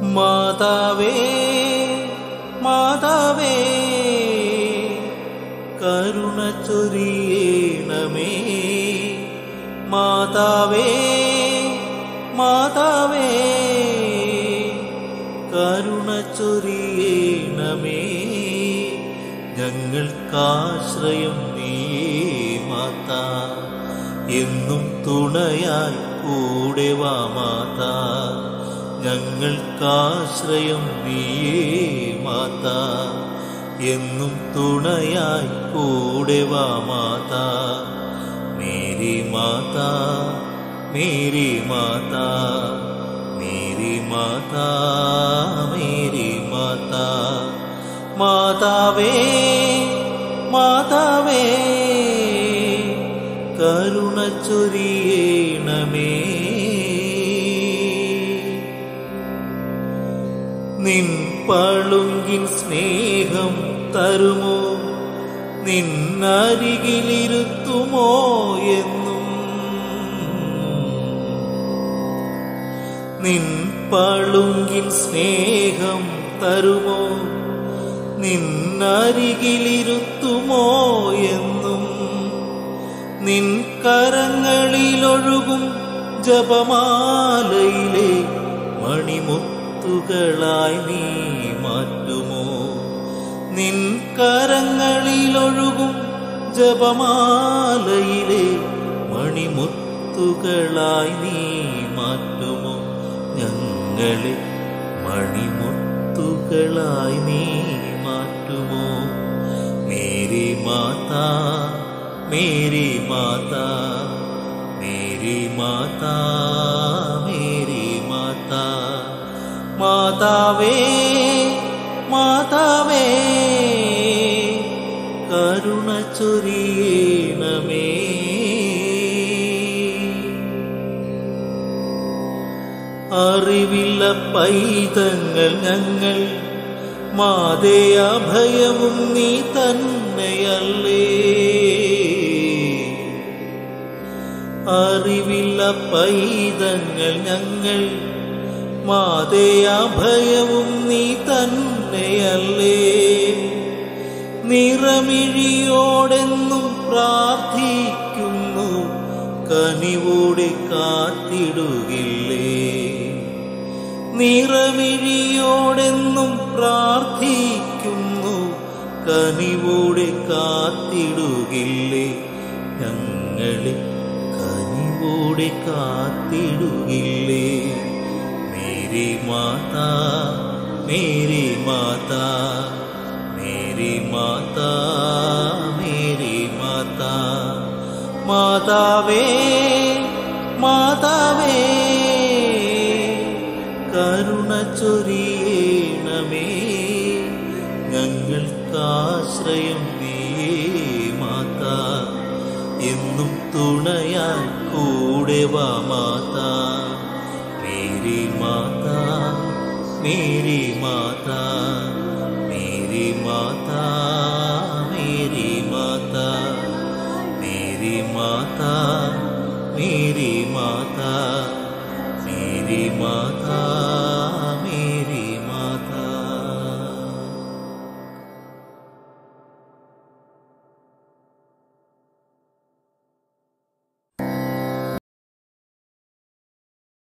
മാതാവേ മാതാവേ കരുണ ചൊരിയണമേ മാതാവേ മാതാവേ കരുണ ചൊരിയണമേ ഞങ്ങൾക്കാശ്രയം നീയേ മാതാ എന്നും തുണയായി കൂടെ വാ മാതാ ഞങ്ങൾക്കാശ്രയം നീയേ മാതാ എന്നും തുണയായി കൂടെ വാ മാതാ മേരി മാതാ മേരി മാതാ മേരി മാതാ മേരി മാതാ മാതാവേ മാതാവേ കരുണ ചൊരിയണമേ നിൻ പളുങ്കിൻ സ്നേഹം തരുമോ നിന്നരികിലിരുത്തുമോ എന്നും നിൻ പളുങ്കിൻ സ്നേഹം തരുമോ നിന്നരികിലിരുത്തുമോ എന്നും നിൻ കരങ്ങളിലൊഴുകും ജപമാലയിലെ മണിമുത്തുകളായി നീ മാറ്റുമോ നിൻ കരങ്ങളിലൊഴുകും ജപമാലയിലെ മണിമുത്തുകളായി നീ മാറ്റുമോ ഞങ്ങളെ മണിമുത്തുകളായി നീ മാറ്റുമോ മേരി മാതാ മേരി മാതാ മേരി മാതാ മേരി മാതാ മാതാവേ മാതാവേ കരുണ ചൊരിയണമേ അറിവില്ല പൈതങ്ങൾ ഞങ്ങൾ മാതേ അഭയവും നീ തന്നെയല്ലേ അറിവില്ല പൈതങ്ങൾ ഞങ്ങൾ മാതേ അഭയവും നീ തന്നെയല്ലേ നിറമിഴിയോടെന്നും പ്രാർത്ഥിക്കുന്നു കനിവോടെ കാത്തിടുകില്ലേ നിറമിഴിയോടെന്നും പ്രാർത്ഥിക്കുന്നു കനിവോടെ കാത്തിടുകില്ലേ ഞങ്ങളെ കനിവോടെ കാത്തിടുകില്ലേ മേരി മാതാ മേരി മാതാ മേരി മാതാ മേരി മാതാ മാതാവേ മാതാവേ കരുണ ചൊരിയണമേ ഞങ്ങൾക്കാശ്രയം നീയേ മാതാ എന്നും തുണയായി കൂടെ വാ മാതാ മേരി മാതാ മേരി മാതാ മേരി മാതാ മേരി മാതാ മേരി മാതാ മേരി മാതാ മേരി മാതാ